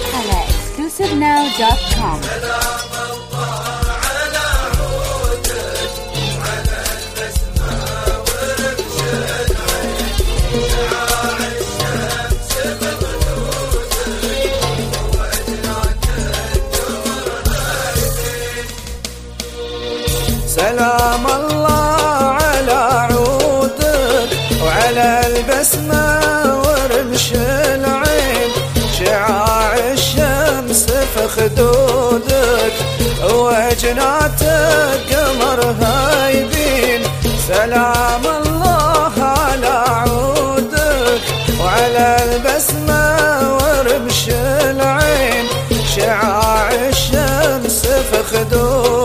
على exclusivenow.com سلام الله على عودك وعلى البسمة ورمش العين شعاع الشمس في خدودك وجناتك قمر هايبين سلام الله على عودك وعلى البسمة ورمش العين شعاع الشمس في خدودك